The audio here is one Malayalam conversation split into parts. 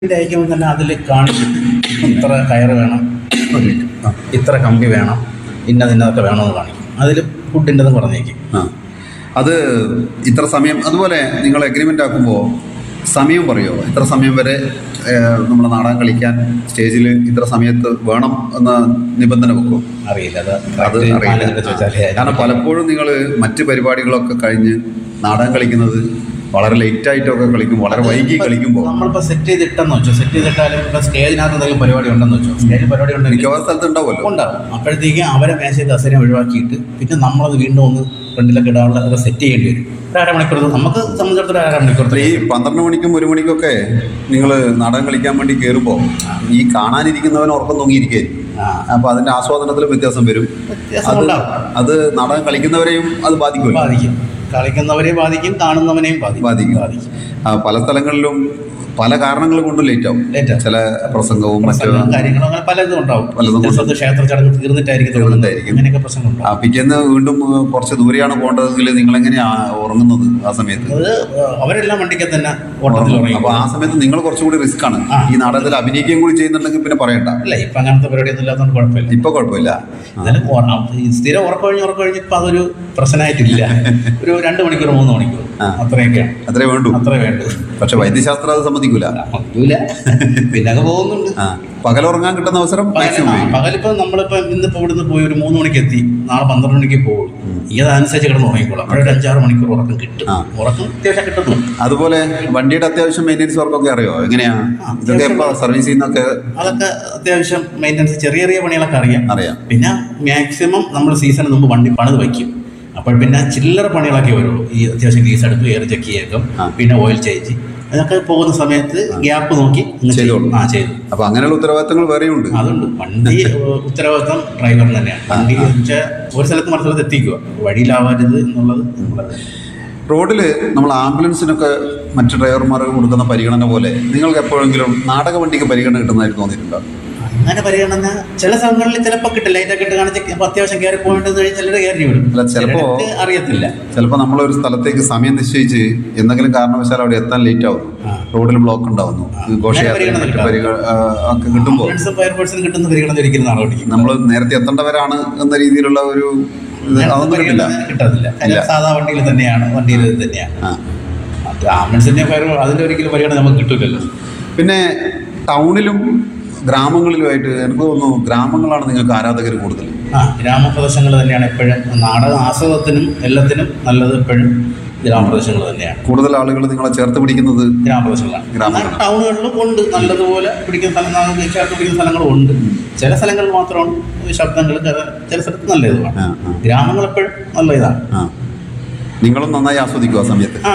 ഇതിൻ്റെ അയക്കുമ്പോൾ തന്നെ അതിൽ കാണിക്കും ഇത്ര കയറ് വേണം ഒരു മിനിറ്റ്. ആ, ഇത്ര കമ്പി വേണം ഇന്നതിന്നതൊക്കെ വേണമെന്ന് കാണിക്കും അതിൽ ഫുഡിൻ്റെതും പറഞ്ഞേക്കും ആ അത് ഇത്ര സമയം അതുപോലെ നിങ്ങൾ എഗ്രിമെൻ്റ് ആക്കുമ്പോൾ സമയം പറയുമോ ഇത്ര സമയം വരെ നമ്മൾ നാടകം കളിക്കാൻ സ്റ്റേജിൽ ഇത്ര സമയത്ത് വേണം എന്ന നിബന്ധന വെക്കുമോ അറിയില്ല അത് അത് correct അറിയില്ല മാനേജറെ ചോദിച്ചാലേ കാരണം പലപ്പോഴും നിങ്ങൾ മറ്റ് പരിപാടികളൊക്കെ കഴിഞ്ഞ് നാടകം കളിക്കുന്നത് വളരെ ലേറ്റ് ആയിട്ടൊക്കെ കളിക്കും വളരെ വൈകി കളിക്കുമ്പോൾ നമ്മളിപ്പോൾ സെറ്റ് ചെയ്തിട്ടെന്ന് വെച്ചോ സെറ്റ് ചെയ്തിട്ടാലും ഇപ്പോൾ സ്റ്റേജിനകത്ത് എന്തെങ്കിലും പരിപാടി ഉണ്ടെന്ന് വെച്ചോ സ്റ്റേജിൽ പരിപാടി ഉണ്ടെങ്കിൽ മിക്കവാറും സ്ഥലത്ത് ഉണ്ടാവുമല്ലോ ഉണ്ടാവും അപ്പോഴത്തേക്ക് അവരെ മേശയിൽ കസേര ഒഴിവാക്കിയിട്ട് പിന്നെ നമ്മളത് വീണ്ടും ഒന്ന് ഫ്രണ്ടിലൊക്കെ ഇടാനുള്ള അത് സെറ്റ് ചെയ്യേണ്ടി വരും ഒരു അരമണിക്കൂർ നമുക്ക് സംബന്ധിച്ചിടത്തോളം ഒരു അരമണിക്കൂർ ഈ പന്ത്രണ്ട് മണിക്കും ഒരു മണിക്കൊക്കെ നിങ്ങൾ നാടകം കളിക്കാൻ വേണ്ടി കയറുമ്പോൾ ഈ കാണാനിരിക്കുന്നവൻ ഉറക്കം തൂങ്ങിയിരിക്കേ ആ അപ്പോൾ അതിൻ്റെ ആസ്വാദനത്തിൽ വ്യത്യാസം വരും വ്യത്യാസം അത് ഉണ്ടാവും അത് നാടകം കളിക്കുന്നവരെയും അത് ബാധിക്കുമല്ലോ ബാധിക്കും കളിക്കുന്നവരെ ബാധിക്കും കാണുന്നവനെയും ബാധിക്കും ബാധിക്കും ബാധിക്കും ആ, പല സ്ഥലങ്ങളിലും പല കാരണങ്ങൾ കൊണ്ടും ലേറ്റ് ആവും Late ആവും. ചില പ്രസംഗവും മറ്റു പ്രസംഗം കാര്യങ്ങളും അങ്ങനെ പലതും ഉണ്ടാവും പലതും ചില സ്ഥലത്ത് ക്ഷേത്ര ചടങ്ങ് തീർന്നിട്ടായിരിക്കും തുടങ്ങുന്നത് തീർന്നിട്ടായിരിക്കും. അങ്ങനെയൊക്കെ പ്രശ്നം ആ, ഉണ്ടാവും പിറ്റേന്ന് വീണ്ടും ഏഹ്, കുറച്ച് ദൂരെയാണ് പോകേണ്ടതെങ്കിൽ നിങ്ങൾ എങ്ങനെയാ ഉറങ്ങുന്നത് ആ സമയത്ത് അത് അവരെല്ലാം വണ്ടിക്ക് തന്നെ ഓട്ടത്തിൽ അപ്പൊ ഉറങ്ങി ആ സമയത്ത് നിങ്ങൾ കുറച്ചുകൂടി റിസ്ക് ആണ് ആ. ഈ നാടകത്തിൽ അഭിനയിക്കുകയും കൂടി ചെയ്യുന്നുണ്ടെങ്കിൽ പിന്നെ പറയണ്ട അല്ല ഇപ്പം അങ്ങനത്തെ പരിപാടിയൊന്നും ഇല്ലാത്തതുകൊണ്ട് കുഴപ്പമില്ല ഇപ്പൊ കുഴപ്പമില്ല എന്നാലും ഉറ- ഈ സ്ഥിരം ഉറക്കം കഴിഞ്ഞ് ഉറക്കം കഴിഞ്ഞ് ഇപ്പം അതൊരു പ്രശ്നമായിട്ടില്ല ഒരു രണ്ട് മണിക്കൂർ മൂന്ന് മണിക്കൂർ ആ. അത്രയൊക്കെയാണ് അത്രേ വേണ്ടു അത്രേ വേണ്ടു പക്ഷെ വൈദ്യശാസ്ത്രം അത് സമ്മതിക്കൂല പറ്റൂല പിന്നെ അങ്ങ് പോകുന്നുണ്ട് ആ പകലുറങ്ങാൻ കിട്ടുന്ന അവസരം മാക്സിമം ഉപയോഗിക്കും പകലിപ്പോൾ നമ്മളിപ്പോൾ ഇന്നിപ്പോൾ ഇവിടുന്ന് പോയി ഒരു മൂന്ന് മണിക്ക് എത്തി നാളെ പന്ത്രണ്ട് മണിക്ക് പോകും ഈ അതനുസരിച്ച് കിടന്ന് ഉറങ്ങിക്കോളാം അപ്പോഴൊരു അഞ്ചാറ് മണിക്കൂർ ഉറക്കം കിട്ടും ആ. ഉറക്കം അത്യാവശ്യം കിട്ടുന്നു അതുപോലെ വണ്ടിയുടെ അത്യാവശ്യം മെയിൻ്റെനൻസ് വർക്കൊക്കെ അറിയോ എങ്ങനെയാ ആ, ഇതൊക്കെ എപ്പോ സർവീസ് ചെയ്യുന്നൊക്കെ അതൊക്കെ അത്യാവശ്യം മെയിൻ്റനൻസ് ചെറിയ ചെറിയ പണികളൊക്കെ അറിയാം അറിയാം പിന്നെ മാക്സിമം നമ്മൾ സീസണിന് മുമ്പ് വണ്ടി പണിത് വയ്ക്കും അപ്പോൾ പിന്നെ ചില്ലറ പണികളൊക്കെ വരുള്ളൂ ഈ അത്യാവശ്യം ഗീസ് അടുപ്പ് എയർ ചെക്ക് ചെയ്യേക്കും ആ. പിന്നെ ഓയിൽ ചേഞ്ച് അതൊക്കെ പോകുന്ന സമയത്ത് ഗ്യാപ്പ് നോക്കി അങ്ങ് ചെയ്തോളൂ. ചെയ്യും. ആ ചെയ്തു അപ്പൊ അങ്ങനെയുള്ള ഉത്തരവാദിത്തങ്ങൾ വേറെയും ഉണ്ട് അതുണ്ട് വണ്ടി ഏഹ്, ഉത്തരവാദിത്വം ഡ്രൈവറിന് തന്നെയാണ് വണ്ടി എന്ന് വെച്ചാൽ ഒരു സ്ഥലത്ത് മറ്റു സ്ഥലത്ത് എത്തിക്കുക വഴിയിലാവരുത് എന്നുള്ളത് നമ്മളത് റോഡിൽ നമ്മൾ ആംബുലൻസിനൊക്കെ മറ്റ് ഡ്രൈവർമാർക്ക് കൊടുക്കുന്ന പരിഗണന പോലെ നിങ്ങൾക്ക് എപ്പോഴെങ്കിലും നാടക വണ്ടിക്ക് പരിഗണന കിട്ടുന്നതായിട്ട് തോന്നിയിട്ടുണ്ടോ അങ്ങനെ പരിഗണന ചില സ്ഥലങ്ങളിൽ ചിലപ്പോൾ കിട്ടില്ല ലൈറ്റൊക്കെ ഇട്ട് കാണിച്ച് ഇപ്പൊ അത്യാവശ്യം കയറി പോകേണ്ടത് കഴിഞ്ഞ് ചിലർ കയറി വിടും അല്ല, ചിലപ്പോ- ചിലർക്ക് അറിയത്തില്ല ചിലപ്പോൾ നമ്മളൊരു സ്ഥലത്തേക്ക് സമയം നിശ്ചയിച്ച് എന്തെങ്കിലും കാരണവശാൽ അവിടെ എത്താൻ ലേറ്റ് ആവുന്നു ആ. റോഡിൽ ബ്ലോക്ക് ഉണ്ടാവുന്നു ഘോഷയാത്ര പരിഗണന മറ്റ് കിട്ടാതെ. പരിഗ ആ, ഒക്കെ കിട്ടുമ്പോൾ ആംബുലൻസും ഫയർഫോഴ്സിനും കിട്ടുന്ന പരിഗണന ഒരിക്കലും നാളെ ഓടിക്കും നമ്മൾ നേരത്തെ എത്തേണ്ടവരാണ് എന്ന രീതിയിലുള്ള ഒരു ഇത് അതൊന്നും കിട്ടില്ല കിട്ടത്തില്ല കാര്യം സാധാ വണ്ടിയിൽ തന്നെയാണ് വണ്ടിയിൽ ഇത് തന്നെയാണ് ആ. മറ്റേ ആംബുലൻസിന്റെ ഫയർ അതിന്റെ ഒരിക്കലും പരിഗണന നമുക്ക് കിട്ടില്ലല്ലോ പിന്നെ ടൗണിലും ഗ്രാമങ്ങളിലുമായിട്ട് എനിക്ക് തോന്നുന്നു ഗ്രാമങ്ങളാണ് നിങ്ങൾക്ക് ആരാധകർ കൂടുതൽ ആ ഗ്രാമപ്രദേശങ്ങൾ തന്നെയാണ് എപ്പോഴും നാടക ആസ്വാദത്തിനും എല്ലാത്തിനും നല്ലത് എപ്പോഴും ഗ്രാമപ്രദേശങ്ങൾ തന്നെയാണ് കൂടുതൽ ആളുകൾ നിങ്ങളെ ചേർത്ത് പിടിക്കുന്നത് ഗ്രാമപ്രദേശങ്ങളാണ് ഗ്രാമങ്ങൾ. എന്നാൽ ടൗണുകളിലും ഉണ്ട് നല്ലതുപോലെ പിടിക്കുന്ന സ്ഥലം നമുക്ക് ചേർത്ത് പിടിക്കുന്ന സ്ഥലങ്ങളും ഉണ്ട് ചില സ്ഥലങ്ങളിൽ മാത്രമാണ് ഈ ശബ്ദങ്ങൾ ചില- ചില സ്ഥലത്ത് നല്ല ഇതുമാണ് ആ, ആ. ഗ്രാമങ്ങൾ എപ്പോഴും നല്ല ഇതാണ് ആ നിങ്ങളും നന്നായി ആസ്വദിക്കും ആ സമയത്ത് ആ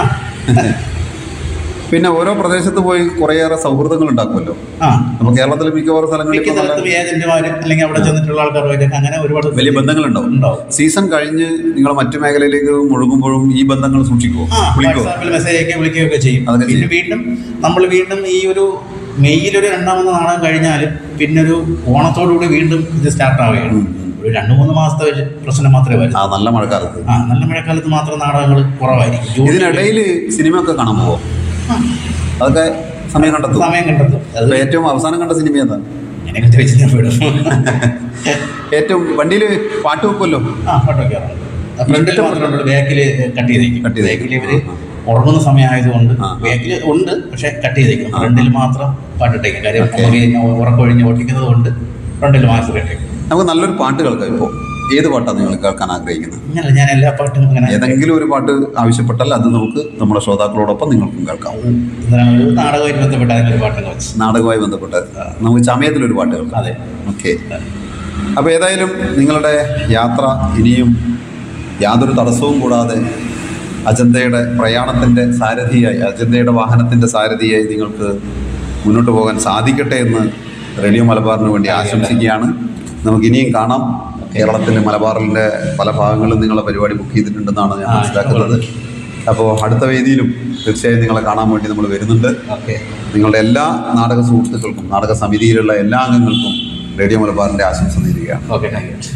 പിന്നെ ഓരോ പ്രദേശത്ത് പോയി കുറേയേറെ സൗഹൃദങ്ങൾ ഉണ്ടാക്കുമല്ലോ ആ അപ്പോൾ കേരളത്തിലെ മിക്കവാറും സ്ഥലങ്ങളിൽ മിക്ക ഇപ്പോൾ നല്ല സ്ഥലത്തും ഏജന്റുമാരും അല്ലെങ്കിൽ അവിടെ ചെന്നിട്ടുള്ള ആൾക്കാരുമായിട്ടൊക്കെ അങ്ങനെ ഒരുപാട് വലിയ ബന്ധങ്ങളുണ്ടാവും ഉണ്ടാവും സീസൺ കഴിഞ്ഞ് നിങ്ങൾ മറ്റു മേഖലയിലേക്ക് മുഴുകുമ്പോഴും ഈ ബന്ധങ്ങൾ സൂക്ഷിക്കുമോ ആ വിളിക്കുമോ വാട്സാപ്പിൽ മെസ്സേജ് അയക്കുകയും വിളിക്കുകയൊക്കെ ചെയ്യും അതൊക്കെ പിന്നെ വീണ്ടും നമ്മൾ വീണ്ടും ഈ ഒരു മെയ്യിലൊരു രണ്ടാമത് നാടകം കഴിഞ്ഞാൽ പിന്നെ ഒരു ഓണത്തോടുകൂടി വീണ്ടും ഇത് സ്റ്റാർട്ട് ആവുകയാണ് ഉം, ഉം. ഒരു രണ്ട് മൂന്ന് മാസത്തെ ഒരു പ്രശ്നം മാത്രമേ വരൂ ആ നല്ല മഴക്കാലത്ത് ആ നല്ല മഴക്കാലത്ത് മാത്രം നാടകങ്ങൾ കുറവായിരിക്കും ജൂണിൽ ഇതിനിടയിൽ സിനിമയൊക്കെ കാണാൻ പോവോ ആ, അതൊക്കെ സമയം കണ്ടെത്തും സമയം കണ്ടെത്തും അത് അപ്പൊ ഏറ്റവും അവസാനം കണ്ട സിനിമ ഏതാ അങ്ങനെയൊക്കെ ചോദിച്ചാൽ ഞാൻ വിടും ഏറ്റവും വണ്ടിയിൽ പാട്ട് വെക്കുമല്ലോ ആ ഫോട്ടോ കയറുന്നുണ്ട് ഫ്രണ്ടിൽ മാത്രമേ ബാക്കിൽ കട്ട് ചെയ്തേക്കും Cut ചെയ്തേക്കും. ബാക്കിൽ ഇവര് ആ, ഉറങ്ങുന്ന സമയമായതുകൊണ്ട് ആ, ആ. ബാക്കിൽ ഉണ്ട് പക്ഷെ കട്ട് ചെയ്തേക്കും ആ, ആ. ഫ്രണ്ടിൽ മാത്രം പാട്ടിട്ടേക്കും കാര്യം Okay. നമുക്ക് ഈ ഉറക്കൊഴിഞ്ഞ് ഓട്ടിക്കുന്നത് കൊണ്ട് ഫ്രണ്ടിൽ മാത്രം ഇട്ടേക്കും നമുക്ക് നല്ലൊരു പാട്ട് കേൾക്കാം ഇപ്പോൾ ഏത് പാട്ടാണ് നിങ്ങൾ കേൾക്കാൻ ആഗ്രഹിക്കുന്നത് അങ്ങനെ ഞാൻ എല്ലാ പാട്ടും അങ്ങനെ ഏതെങ്കിലും ഒരു പാട്ട് ആവശ്യപ്പെട്ടാൽ അത് നമുക്ക് നമ്മുടെ ശ്രോതാക്കളോടൊപ്പം നിങ്ങൾക്കും കേൾക്കാം ഇന്നലെ ഒരു നാടകവുമായി ബന്ധപ്പെട്ട അതിലൊരു പാട്ടൊക്കെ വെച്ച് നാടകവുമായി ബന്ധപ്പെട്ട് നമുക്ക് ചമയത്തിലൊരു പാട്ട് കേൾക്കാം അതെ ഓക്കെ അപ്പോൾ ഏതായാലും നിങ്ങളുടെ യാത്ര ഇനിയും യാതൊരു തടസ്സവും കൂടാതെ അജന്തയുടെ പ്രയാണത്തിൻ്റെ സാരഥിയായി അജന്തയുടെ വാഹനത്തിൻ്റെ സാരഥിയായി നിങ്ങൾക്ക് മുന്നോട്ട് പോകാൻ സാധിക്കട്ടെ എന്ന് റേഡിയോ മലബാറിന് വേണ്ടി ആശംസിക്കുകയാണ് നമുക്ക് ഇനിയും കാണാം കേരളത്തിലെ മലബാറിൻ്റെ പല ഭാഗങ്ങളിലും നിങ്ങളെ പരിപാടി ബുക്ക് ചെയ്തിട്ടുണ്ടെന്നാണ് ഞാൻ ആ, മനസ്സിലാക്കുന്നത് അപ്പോൾ അടുത്ത വേദിയിലും തീർച്ചയായും നിങ്ങളെ കാണാൻ വേണ്ടി നമ്മൾ വരുന്നുണ്ട് ഓക്കെ നിങ്ങളുടെ എല്ലാ നാടക സുഹൃത്തുക്കൾക്കും നാടക സമിതിയിലുള്ള എല്ലാ അംഗങ്ങൾക്കും റേഡിയോ മലബാറിൻ്റെ ആശംസ നേരുകയാണ് ഓക്കെ താങ്ക് യു